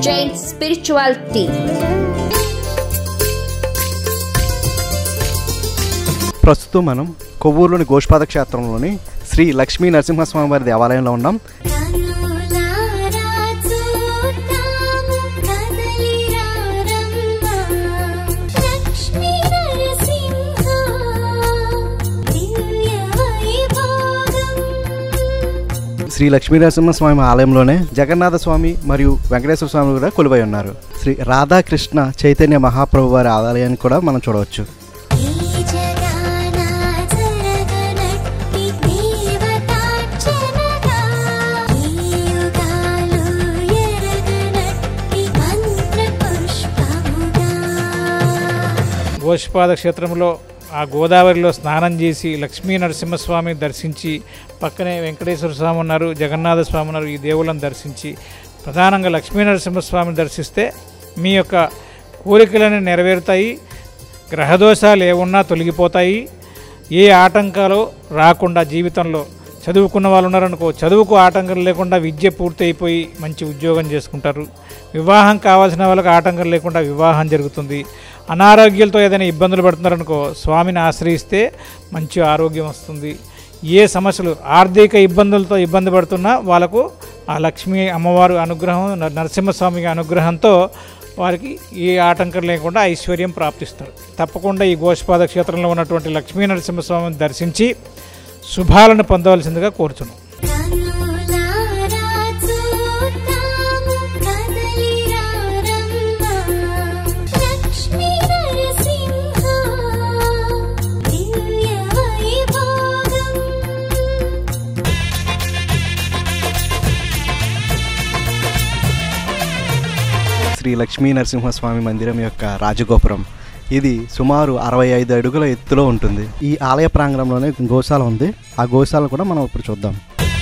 Jain spirituality ప్రస్తుతం మనం కొవ్వూరులోని గోష్పాద క్షేత్రంలోని శ్రీ లక్ష్మీ నరసింహస్వామి వారి దేవాలయంలో ఉన్నాం కనులారా చూద్దాము కదలిరారమ్మ లక్ష్మీ నరసింహ దివ్య వైభోగం శ్రీ లక్ష్మీ నరసింహస్వామి ఆలయంలోనే జగన్నాథ స్వామి మరియు వెంకటేశ్వర స్వామి కూడా కొలువై ఉన్నారు శ్రీ రాధాకృష్ణ చైతన్య మహాప్రభు వారి ఆలయాన్ని కూడా మనం చూడవచ్చు ఈ జగాన జరగనట్టి దేవతార్చనగా ఈ యుగాలు ఎరగనట్టి మంత్ర పుష్పముగా గోష్పాద క్షేత్రంలో ఆ గోదావరిలో స్నానం చేసి లక్ష్మీ నరసింహస్వామి దర్శించి పక్కనే వెంకటేశ్వర స్వామి ఉన్నారు జగన్నాథ స్వామి ఉన్నారు ఈ దేవుళ్ళని దర్శించి ప్రధానంగా లక్ష్మీ నరసింహస్వామిని దర్శిస్తే మీ యొక్క కోరికలను నెరవేరుతాయి గ్రహదోషాలు ఏమున్నా తొలగిపోతాయి ఏ ఆటంకాలు రాకుండా జీవితంలో చదువుకున్న వాళ్ళు ఉన్నారనుకో చదువుకు ఆటంకం లేకుండా విద్య పూర్తి అయిపోయి మంచి ఉద్యోగం చేసుకుంటారు వివాహం కావాల్సిన వాళ్ళకి ఆటంకం లేకుండా వివాహం జరుగుతుంది అనారోగ్యాలతో ఏదైనా ఇబ్బందులు పడుతున్నారనుకో స్వామిని ఆశ్రయిస్తే మంచి ఆరోగ్యం వస్తుంది ఏ సమస్యలు ఆర్థిక ఇబ్బందులతో ఇబ్బంది పడుతున్నా వాళ్ళకు ఆ లక్ష్మీ అమ్మవారు అనుగ్రహం న- నరసింహస్వామి అనుగ్రహంతో వారికి ఏ ఆటంకం లేకుండా ఐశ్వర్యం ప్రాప్తిస్తారు తప్పకుండా ఈ గోష్పాద క్షేత్రంలో ఉన్నటువంటి లక్ష్మీ నరసింహస్వామిని దర్శించి శుభాలను పొందవలసిందిగా కోరుచున్నాం కనులారా చూద్దాము కదలిరారమ్మ లక్ష్మీ నరసింహ దివ్య వైభోగం శ్రీ లక్ష్మీ నరసింహస్వామి మందిరం యొక్క రాజగోపురం ఇది సుమారు అరవై ఐదు అడుగుల ఎత్తులో ఉంటుంది ఈ ఆలయ ప్రాంగణంలోనే గోశాల ఉంది ఆ గోశాల కూడా మనం ఇప్పుడు చూద్దాం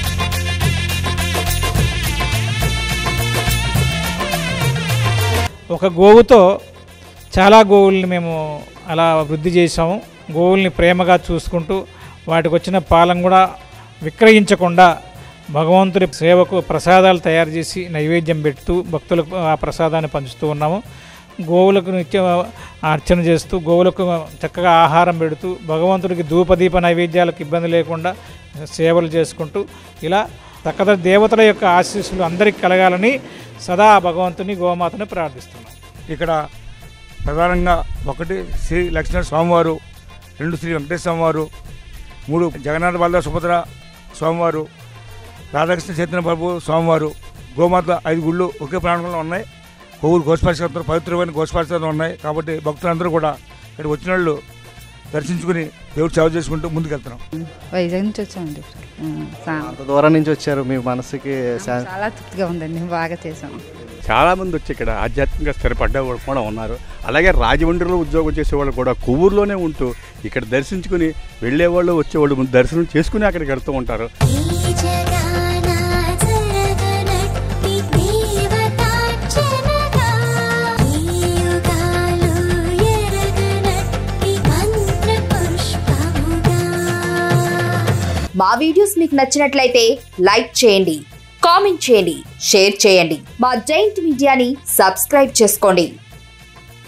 ఒక గోవుతో చాలా గోవుల్ని మేము అలా వృద్ధి చేసాము గోవుల్ని ప్రేమగా చూసుకుంటూ వాటికి వచ్చిన పాలను కూడా విక్రయించకుండా భగవంతుడి సేవకు ప్రసాదాలు తయారు చేసి నైవేద్యం పెడుతూ భక్తులకు ఆ ప్రసాదాన్ని పంచుతూ ఉన్నాము గోవులకు నిత్యం అర్చన చేస్తూ గోవులకు చక్కగా ఆహారం పెడుతూ భగవంతుడికి ధూపదీప నైవేద్యాలకు ఇబ్బంది లేకుండా సేవలు చేసుకుంటూ ఇలా సకల దేవతల యొక్క ఆశీస్సులు అందరికీ కలగాలని సదా ఆ భగవంతుని గోమాతని ప్రార్థిస్తున్నాం ఇక్కడ ప్రధానంగా ఒకటి శ్రీ లక్ష్మణ స్వామివారు రెండు శ్రీ వెంకటేశ్వర స్వామివారు మూడు జగన్నాథ బలద సుభద్ర స్వామివారు రాధాకృష్ణ చైతన్య ప్రభు స్వామివారు గోమాత ఐదు గుళ్ళు ఒకే ప్రాంతంలో ఉన్నాయి కొవ్వూరు గోస్పాక్షేత్రం పవిత్రమైన గోస్పాక్షేత్రం ఉన్నాయి కాబట్టి భక్తులందరూ కూడా ఇక్కడ వచ్చిన వాళ్ళు దర్శించుకుని దేవుడు సేవ చేసుకుంటూ ముందుకెళ్తున్నాం వైజాగ్ నుంచి వచ్చామండి ఉమ్, సా- అంత దూరం నుంచి వచ్చారు మీ మనసుకి శా- చాలా తృప్తిగా ఉందండి బాగా చేసాం చాలామంది వచ్చి ఇక్కడ ఆధ్యాత్మికంగా స్థిరపడ్డ వాళ్ళు కూడా ఉన్నారు అలాగే రాజమండ్రిలో ఉద్యోగం చేసేవాళ్ళు కూడా కొవ్వూరులోనే ఉంటూ ఇక్కడ దర్శించుకుని వెళ్ళేవాళ్ళు వచ్చేవాళ్ళు ముందు దర్శనం చేసుకుని అక్కడికి వెళ్తూ ఉంటారు ఈ జగాన జరగనట్టి దేవతార్చనగా ఈ యుగాలు ఎరగనట్టి మంత్ర పుష్పముగా మా వీడియోస్ మీకు నచ్చినట్లయితే లైక్ చేయండి కామెంట్ చేయండి షేర్ చేయండి మా జైంట్ మీడియాని సబ్స్క్రైబ్ చేసుకోండి